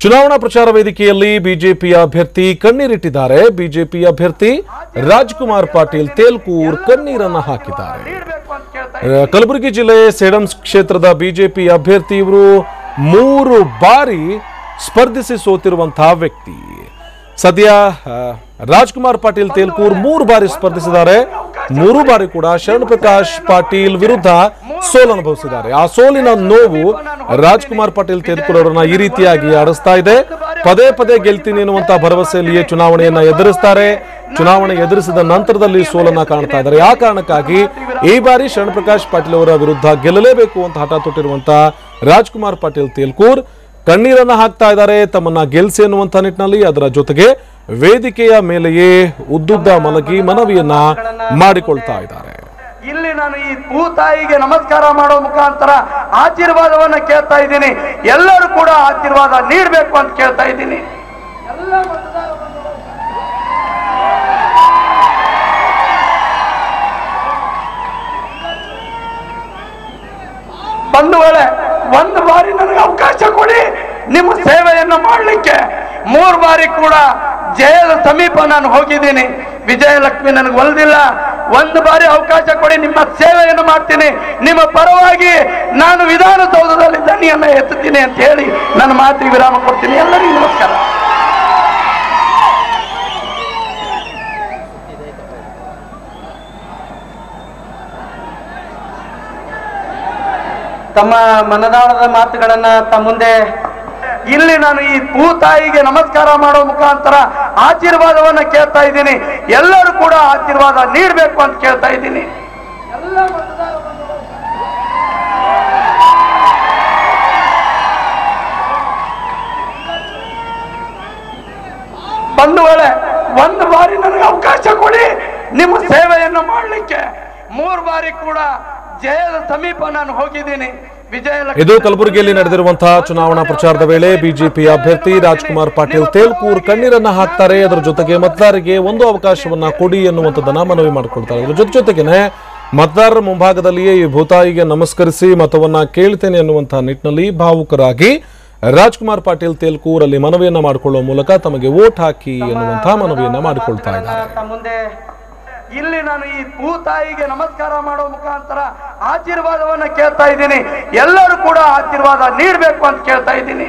ಚುನಾವಣಾ ಪ್ರಚಾರ ವೇದಿಕೆಯಲ್ಲಿ ಬಿಜೆಪಿಯ ಅಭ್ಯರ್ಥಿ ಕಣ್ಣೀರಿಟ್ಟಿದ್ದಾರೆ ಬಿಜೆಪಿ ಅಭ್ಯರ್ಥಿ ರಾಜ್ಕುಮಾರ್ ಪಾಟೀಲ್ ತೇಲ್ಕೂರ್ ಕಣ್ಣೀರನ್ನ ಹಾಕಿದ್ದಾರೆ ಅಹ್, ಕಲಬುರಗಿ ಜಿಲ್ಲೆ ಸೇಡಂ ಕ್ಷೇತ್ರದ ಬಿಜೆಪಿ ಅಭ್ಯರ್ಥಿ ಇವರು ಮೂರು ಬಾರಿ ಸ್ಪರ್ಧಿಸಿ ಸೋತಿರುವಂತಹ ವ್ಯಕ್ತಿ ಸದ್ಯ ಅಹ್, ರಾಜ್ಕುಮಾರ್ ಪಾಟೀಲ್ ತೇಲ್ಕೂರ್ ಮೂರು ಬಾರಿ ಸ್ಪರ್ಧಿಸಿದ್ದಾರೆ ಮೂರು ಬಾರಿ ಕೂಡ ಶರಣ್ ಪ್ರಕಾಶ್ ಪಾಟೀಲ್ ವಿರುದ್ಧ ಸೋಲನುಭವಿಸಿದ್ದಾರೆ ಆ ಸೋಲಿನ ನೋವು ರಾಜ್ಕುಮಾರ್ ಪಾಟೀಲ್ ತೇಲ್ಕೂರ್ ಅವರನ್ನ ಈ ರೀತಿಯಾಗಿ ಆಡಿಸ್ತಾ ಇದೆ ಪದೇ ಪದೇ ಗೆಲ್ತೀನಿ ಎನ್ನುವಂತ ಭರವಸೆಯಲ್ಲಿಯೇ ಚುನಾವಣೆಯನ್ನ ಎದುರಿಸ್ತಾರೆ ಚುನಾವಣೆ ಎದುರಿಸಿದ ನಂತರದಲ್ಲಿ ಸೋಲನ್ನ ಕಾಣ್ತಾ ಇದ್ದಾರೆ ಆ ಕಾರಣಕ್ಕಾಗಿ ಈ ಬಾರಿ ಶರಣ್ ಪ್ರಕಾಶ್ ಪಾಟೀಲ್ ಅವರ ವಿರುದ್ಧ ಗೆಲ್ಲಲೇಬೇಕು ಅಂತ ಹಠ ತೊಟ್ಟಿರುವಂತ ರಾಜ್ಕುಮಾರ್ ಪಾಟೀಲ್ ತೇಲ್ಕೂರ್ ಕಣ್ಣೀರನ್ನ ಹಾಕ್ತಾ ಇದ್ದಾರೆ ತಮ್ಮನ್ನ ಗೆಲ್ಸಿ ಎನ್ನುವಂತ ನಿಟ್ಟಿನಲ್ಲಿ ಅದರ ಜೊತೆಗೆ ವೇದಿಕೆಯ ಮೇಲೆಯೇ ಉದ್ದುದ್ದ ಮಲಗಿ ಮನವಿಯನ್ನ ಮಾಡಿಕೊಳ್ತಾ ಇದ್ದಾರೆ ಇಲ್ಲಿ ನಾನು ಈ ಭೂತಾಯಿಗೆ ನಮಸ್ಕಾರ ಮಾಡೋ ಮುಖಾಂತರ ಆಶೀರ್ವಾದವನ್ನ ಕೇಳ್ತಾ ಇದ್ದೀನಿ ಎಲ್ಲರೂ ಕೂಡ ಆಶೀರ್ವಾದ ನೀಡಬೇಕು ಅಂತ ಕೇಳ್ತಾ ಇದ್ದೀನಿ ಬಂಧುಗಳೇ ಒಂದು ಬಾರಿ ನನಗೆ ಅವಕಾಶ ಕೊಡಿ ನಿಮ್ಮ ಸೇವೆಯನ್ನು ಮಾಡಲಿಕ್ಕೆ ಮೂರು ಬಾರಿ ಕೂಡ ಜಯದ ಸಮೀಪ ನಾನು ಹೋಗಿದ್ದೀನಿ ವಿಜಯಲಕ್ಷ್ಮಿ ನನಗೆ ಒಲ್ದಿಲ್ಲ ಒಂದು ಬಾರಿ ಅವಕಾಶ ಕೊಡಿ ನಿಮ್ಮ ಸೇವೆಯನ್ನು ಮಾಡ್ತೀನಿ ನಿಮ್ಮ ಪರವಾಗಿ ನಾನು ವಿಧಾನಸೌಧದಲ್ಲಿ ದನಿಯನ್ನ ಎತ್ತುತ್ತೀನಿ ಅಂತ ಹೇಳಿ ನನ್ನ ಮಾತಿಗೆ ವಿರಾಮ ಕೊಡ್ತೀನಿ ಎಲ್ಲರಿಗೂ ನಮಸ್ಕಾರ ತಮ್ಮ ಮನದಾಳದ ಮಾತುಗಳನ್ನ ತಮ್ಮ ಮುಂದೆ ಇಲ್ಲಿ ನಾನು ಈ ಭೂತಾಯಿಗೆ ನಮಸ್ಕಾರ ಮಾಡೋ ಮುಖಾಂತರ ಆಶೀರ್ವಾದವನ್ನ ಕೇಳ್ತಾ ಇದ್ದೀನಿ ಎಲ್ಲರೂ ಕೂಡ ಆಶೀರ್ವಾದ ನೀಡಬೇಕು ಅಂತ ಕೇಳ್ತಾ ಇದ್ದೀನಿ ಬಂಧುಗಳೇ ಒಂದು ಬಾರಿ ನನಗೆ ಅವಕಾಶ ಕೊಡಿ ನಿಮ್ಮ ಸೇವೆಯನ್ನು ಮಾಡಲಿಕ್ಕೆ ಮೂರು ಬಾರಿ ಕೂಡ ಜಯದ ಸಮೀಪ ನಾನು ಹೋಗಿದ್ದೀನಿ ವಿಜಯಲಕ್ಷ್ಮಿ ಇದು ಕಲಬುರಗಿಯಲ್ಲಿ ನಡೆದಿರುವಂತಹ ಚುನಾವಣಾ ಪ್ರಚಾರದ ವೇಳೆ ಬಿಜೆಪಿ ಅಭ್ಯರ್ಥಿ ರಾಜ್ಕುಮಾರ್ ಪಾಟೀಲ್ ತೇಲ್ಕೂರ್ ಕಣ್ಣೀರನ್ನ ಹಾಕ್ತಾರೆ ಅದರ ಜೊತೆಗೆ ಮತದಾರರಿಗೆ ಒಂದು ಅವಕಾಶವನ್ನ ಕೊಡಿ ಎನ್ನುವಂಥದ್ದನ್ನ ಮನವಿ ಮಾಡಿಕೊಳ್ತಾರೆ ಅದರ ಜೊತೆ ಜೊತೆಗೇನೆ ಮತದಾರರ ಮುಂಭಾಗದಲ್ಲಿಯೇ ಈ ಭೂತಾಯಿಗೆ ನಮಸ್ಕರಿಸಿ ಮತವನ್ನ ಕೇಳ್ತೇನೆ ಎನ್ನುವಂತಹ ನಿಟ್ಟಿನಲ್ಲಿ ಭಾವುಕರಾಗಿ ರಾಜ್ಕುಮಾರ್ ಪಾಟೀಲ್ ತೇಲ್ಕೂರ್ ಅಲ್ಲಿ ಮನವಿಯನ್ನ ಮಾಡಿಕೊಳ್ಳುವ ಮೂಲಕ ತಮಗೆ ವೋಟ್ ಹಾಕಿ ಎನ್ನುವಂತಹ ಮನವಿಯನ್ನ ಮಾಡಿಕೊಳ್ತಾ ಇದ್ದಾರೆ ತಮ್ಮ ಮುಂದೆ ಇಲ್ಲಿ ನಾನು ಈ ಭೂತಾಯಿಗೆ ನಮಸ್ಕಾರ ಮಾಡೋ ಮುಖಾಂತರ ಆಶೀರ್ವಾದವನ್ನ ಕೇಳ್ತಾ ಇದ್ದೀನಿ ಎಲ್ಲರೂ ಕೂಡ ಆಶೀರ್ವಾದ ನೀಡಬೇಕು ಅಂತ ಕೇಳ್ತಾ ಇದ್ದೀನಿ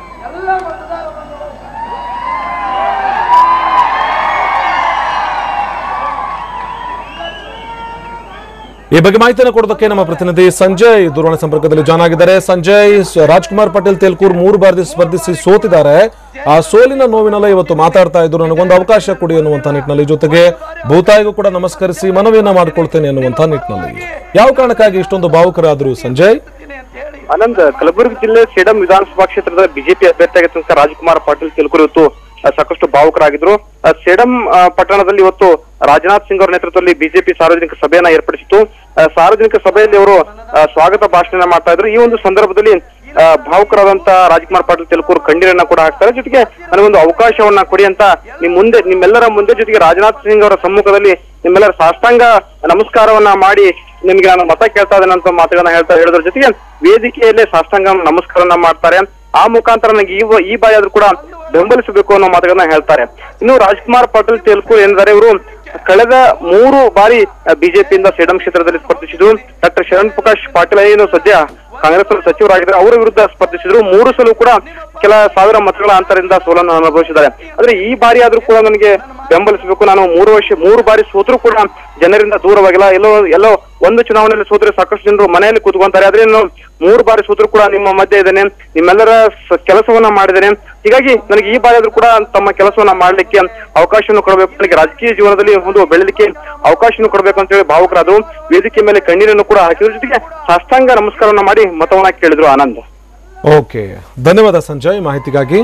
ಈ ಬಗ್ಗೆ ಮಾಹಿತಿಯನ್ನು ಕೊಡೋದಕ್ಕೆ ನಮ್ಮ ಪ್ರತಿನಿಧಿ ಸಂಜಯ್ ದೂರವಾಣಿ ಸಂಪರ್ಕದಲ್ಲಿ ಜಾಯ್ನ್ ಆಗಿದ್ದಾರೆ ಸಂಜಯ್ ಸ- ರಾಜ್ಕುಮಾರ್ ಪಟೇಲ್ ತೇಲ್ಕೂರ್ ಮೂರು ಬಾರಿ ಸ್ಪರ್ಧಿಸಿ ಸೋತಿದ್ದಾರೆ ಆ ಸೋಲಿನ ನೋವಿನಲ್ಲ ಇವತ್ತು ಮಾತಾಡ್ತಾ ಇದ್ರು ನನಗೊಂದು ಅವಕಾಶ ಕೊಡಿ ಅನ್ನುವಂತ ನಿಟ್ಟಿನಲ್ಲಿ ಜೊತೆಗೆ ಭೂತಾಯಿಗೂ ಕೂಡ ನಮಸ್ಕರಿಸಿ ಮನವಿಯನ್ನ ಮಾಡ್ಕೊಳ್ತೇನೆ ಅನ್ನುವಂತ ನಿಟ್ಟಿನಲ್ಲಿ ಯಾವ ಕಾರಣಕ್ಕಾಗಿ ಇಷ್ಟೊಂದು ಭಾವುಕರಾದ್ರು ಸಂಜಯ್ ಆನಂದ್ ಕಲಬುರಗಿ ಜಿಲ್ಲೆ ಸೇಡಂ ವಿಧಾನಸಭಾ ಕ್ಷೇತ್ರದ ಬಿಜೆಪಿ ಅಭ್ಯರ್ಥಿಯಾಗಿದ್ದಂತ ರಾಜ್ಕುಮಾರ್ ಪಾಟೀಲ್ ತಿಲ್ಕೂರ್ ಇವತ್ತು ಆ, ಸಾಕಷ್ಟು ಭಾವುಕರಾಗಿದ್ರು ಆ, ಸೇಡಂ ಆ, ಪಟ್ಟಣದಲ್ಲಿ ಇವತ್ತು ರಾಜನಾಥ್ ಸಿಂಗ್ ಅವರ ನೇತೃತ್ವದಲ್ಲಿ ಬಿಜೆಪಿ ಸಾರ್ವಜನಿಕ ಸಭೆಯನ್ನ ಏರ್ಪಡಿಸಿತ್ತು ಆ, ಸಾರ್ವಜನಿಕ ಸಭೆಯಲ್ಲಿ ಅವರು ಆ, ಸ್ವಾಗತ ಭಾಷಣ ಮಾಡ್ತಾ ಇದ್ರು ಈ ಒಂದು ಸಂದರ್ಭದಲ್ಲಿ ಆ, ಭಾವುಕರಾದಂತ ರಾಜ್ಕುಮಾರ್ ಪಾಟೀಲ್ ತೆಲುಕೂರು ಕಣ್ಣೀರನ್ನ ಕೂಡ ಹಾಕ್ತಾರೆ ಜೊತೆಗೆ ನನಗೊಂದು ಅವಕಾಶವನ್ನ ಕೊಡಿ ಅಂತ ನಿಮ್ ಮುಂದೆ ನಿಮ್ಮೆಲ್ಲರ ಮುಂದೆ ಜೊತೆಗೆ ರಾಜನಾಥ್ ಸಿಂಗ್ ಅವರ ಸಮ್ಮುಖದಲ್ಲಿ ನಿಮ್ಮೆಲ್ಲರ ಸಾಷ್ಟಾಂಗ ನಮಸ್ಕಾರವನ್ನ ಮಾಡಿ ನಿಮ್ಗೆ ನಾನು ಮತ ಕೇಳ್ತಾ ಇದ್ದೇನೆ ಅಂತ ಮಾತುಗಳನ್ನ ಹೇಳ್ತಾ ಹೇಳಿದ್ರ ಜೊತೆಗೆ ವೇದಿಕೆಯಲ್ಲೇ ಸಾಷ್ಟಾಂಗ ನಮಸ್ಕಾರವನ್ನ ಮಾಡ್ತಾರೆ ಆ ಮುಖಾಂತರ ನನಗೆ ಈ ವ- ಈ ಬಾರಿ ಆದ್ರೂ ಕೂಡ ಬೆಂಬಲಿಸಬೇಕು ಅನ್ನೋ ಮಾತುಗಳನ್ನ ಹೇಳ್ತಾರೆ ಇನ್ನು ರಾಜ್ಕುಮಾರ್ ಪಾಟೀಲ್ ತೆಲುಕು ಎಂದರೆ ಇವರು ಕಳೆದ ಮೂರು ಬಾರಿ ಬಿಜೆಪಿಯಿಂದ ಸೇಡಂ ಕ್ಷೇತ್ರದಲ್ಲಿ ಸ್ಪರ್ಧಿಸಿದ್ರು ಡಾಕ್ಟರ್ ಶರಣ್ ಪ್ರಕಾಶ್ ಪಾಟೀಲ್ ಏನು ಸದ್ಯ ಕಾಂಗ್ರೆಸ್ ಸಚಿವರಾಗಿದ್ದಾರೆ ಅವರ ವಿರುದ್ಧ ಸ್ಪರ್ಧಿಸಿದ್ರು ಮೂರು ಸಲ ಕೂಡ ಕೆಲ ಸಾವಿರ ಮತಗಳ ಅಂತರದಿಂದ ಸೋಲನ್ನು ಅನುಭವಿಸಿದ್ದಾರೆ ಆದ್ರೆ ಈ ಬಾರಿ ಆದ್ರೂ ಕೂಡ ನನಗೆ ಬೆಂಬಲಿಸಬೇಕು ನಾನು ಮೂರು ವರ್ಷ ಮೂರು ಬಾರಿ ಸೋತರೂ ಕೂಡ ಜನರಿಂದ ದೂರವಾಗಿಲ್ಲ ಎಲ್ಲೋ ಎಲ್ಲೋ ಒಂದು ಚುನಾವಣೆಯಲ್ಲಿ ಸೋತ್ರೆ ಸಾಕಷ್ಟು ಜನರು ಮನೆಯಲ್ಲಿ ಕೂತ್ಕೊಂತಾರೆ ಆದ್ರೆ ನಾನು ಮೂರು ಬಾರಿ ಸೋತರೂ ಕೂಡ ನಿಮ್ಮ ಮಧ್ಯೆ ಇದ್ದೇನೆ ನಿಮ್ಮೆಲ್ಲರ ಸ- ಕೆಲಸವನ್ನ ಮಾಡಿದ್ದೇನೆ ಹೀಗಾಗಿ ನನಗೆ ಈ ಬಾರಿ ಆದ್ರೂ ಕೂಡ ತಮ್ಮ ಕೆಲಸವನ್ನ ಮಾಡ್ಲಿಕ್ಕೆ ಅವಕಾಶವನ್ನು ಕೊಡಬೇಕು ನನಗೆ ರಾಜಕೀಯ ಜೀವನದಲ್ಲಿ ಒಂದು ಬೆಳಲಿಕ್ಕೆ ಅವಕಾಶವನ್ನು ಕೊಡಬೇಕು ಅಂತ ಹೇಳಿ ಭಾವುಕರಾದ್ರು ವೇದಿಕೆ ಮೇಲೆ ಕಣ್ಣೀರನ್ನು ಕೂಡ ಹಾಕಿದ್ರ ಜೊತೆಗೆ ಸಾಷ್ಟಾಂಗ ನಮಸ್ಕಾರವನ್ನ ಮಾಡಿ ಮತವನ್ನ ಕೇಳಿದ್ರು ಆನಂದ್ ಓಕೆ ಧನ್ಯವಾದ ಸಂಜಯ್ ಮಾಹಿತಿಗಾಗಿ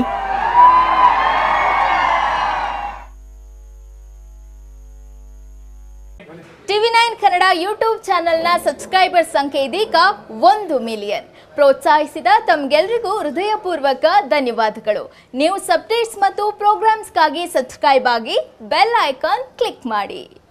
ಟಿವಿ ನೈನ್ ಕನ್ನಡ ಯೂಟ್ಯೂಬ್ ಚಾನೆಲ್ನ ಸಬ್ಸ್ಕ್ರೈಬರ್ ಸಂಖ್ಯೆ ಇದೀಗ ಒಂದು ಮಿಲಿಯನ್ ಪ್ರೋತ್ಸಾಹಿಸಿದ ತಮ್ಗೆಲ್ರಿಗೂ ಹೃದಯಪೂರ್ವಕ ಧನ್ಯವಾದಗಳು ನ್ಯೂಸ್ ಅಪ್ಡೇಟ್ಸ್ ಮತ್ತು ಪ್ರೋಗ್ರಾಮ್ಸ್ಗಾಗಿ ಸಬ್ಸ್ಕ್ರೈಬ್ ಆಗಿ ಬೆಲ್ ಐಕಾನ್ ಕ್ಲಿಕ್ ಮಾಡಿ